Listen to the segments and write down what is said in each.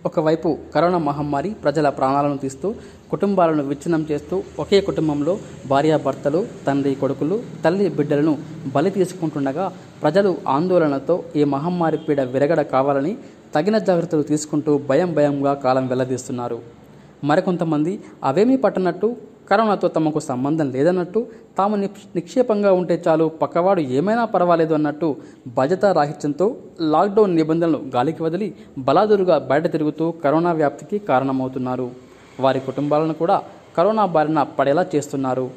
ఒకవైపు కరోనా మహమ్మారి ప్రజల ప్రాణాలను తీస్తూ కుటుంబాలను విచ్ఛిన్నం చేస్తూ ఒకే కుటుంబంలో భార్యాభర్తలు తండ్రి కొడుకులు తల్లి బిడ్డలను బలి తీసుకుంటుండగా ప్రజలు ఆందోళనతో ఈ మహమ్మారి పీడ విరగడ కావాలని తగిన జాగ్రత్తలు తీసుకుంటూ భయం భయంగా కాలం వెల్లదీస్తున్నారు మరికొంతమంది అవేమీ పట్టనట్టు కరోనాతో తమకు సంబంధం లేదన్నట్టు తాము నిప్- నిక్షేపంగా ఉంటే చాలు పక్కవాడు ఏమైనా పర్వాలేదు అన్నట్టు భద్రతా రాహిత్యంతో లాక్డౌన్ నిబంధనలు గాలికి వదిలి బలాదురుగా బయట తిరుగుతూ కరోనా వ్యాప్తికి కారణమవుతున్నారు వారి కుటుంబాలను కూడా కరోనా బారిన పడేలా చేస్తున్నారు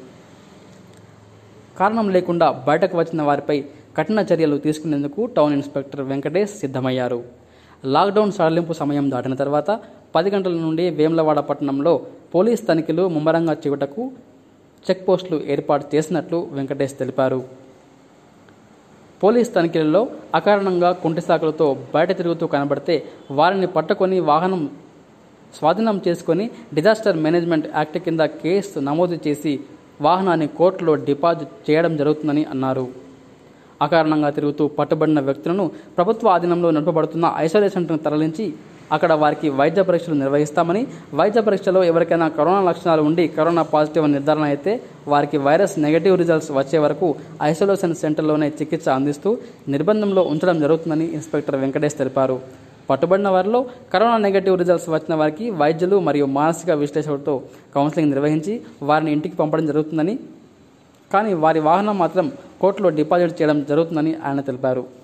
కారణం లేకుండా బయటకు వచ్చిన వారిపై కఠిన చర్యలు తీసుకునేందుకు టౌన్ ఇన్స్పెక్టర్ వెంకటేష్ సిద్ధమయ్యారు లాక్డౌన్ సడలింపు సమయం దాటిన తర్వాత పది గంటల నుండి వేములవాడ పట్టణంలో పోలీస్ తనిఖీలు ముమ్మరంగా చివటకు చెక్ పోస్టులు ఏర్పాటు చేసినట్లు వెంకటేష్ తెలిపారు పోలీస్ తనిఖీలలో అకారణంగా కుంటి సాకులతో బయట తిరుగుతూ కనబడితే వారిని పట్టుకొని వాహనం స్వాధీనం చేసుకొని డిజాస్టర్ మేనేజ్మెంట్ యాక్ట్ కింద కేసు నమోదు చేసి వాహనాన్ని కోర్టులో డిపాజిట్ చేయడం జరుగుతుందని అన్నారు అకారణంగా తిరుగుతూ పట్టుబడిన వ్యక్తులను ప్రభుత్వ ఆధీనంలో నడపబడుతున్న ఐసోలేషన్ సెంటర్ను తరలించి అక్కడ వారికి వైద్య పరీక్షలు నిర్వహిస్తామని వైద్య పరీక్షలో ఎవరికైనా కరోనా లక్షణాలు ఉండి కరోనా పాజిటివ్ అని నిర్ధారణ అయితే వారికి వైరస్ నెగటివ్ రిజల్ట్స్ వచ్చే వరకు ఐసోలేషన్ సెంటర్లోనే చికిత్స అందిస్తూ నిర్బంధంలో ఉంచడం జరుగుతుందని ఇన్స్పెక్టర్ వెంకటేష్ తెలిపారు పట్టుబడిన వారిలో కరోనా నెగటివ్ రిజల్ట్స్ వచ్చిన వారికి వైద్యులు మరియు మానసిక విశ్లేషకులతో కౌన్సిలింగ్ నిర్వహించి వారిని ఇంటికి పంపడం జరుగుతుందని కానీ వారి వాహనం మాత్రం కోర్టులో డిపాజిట్ చేయడం జరుగుతుందని ఆయన తెలిపారు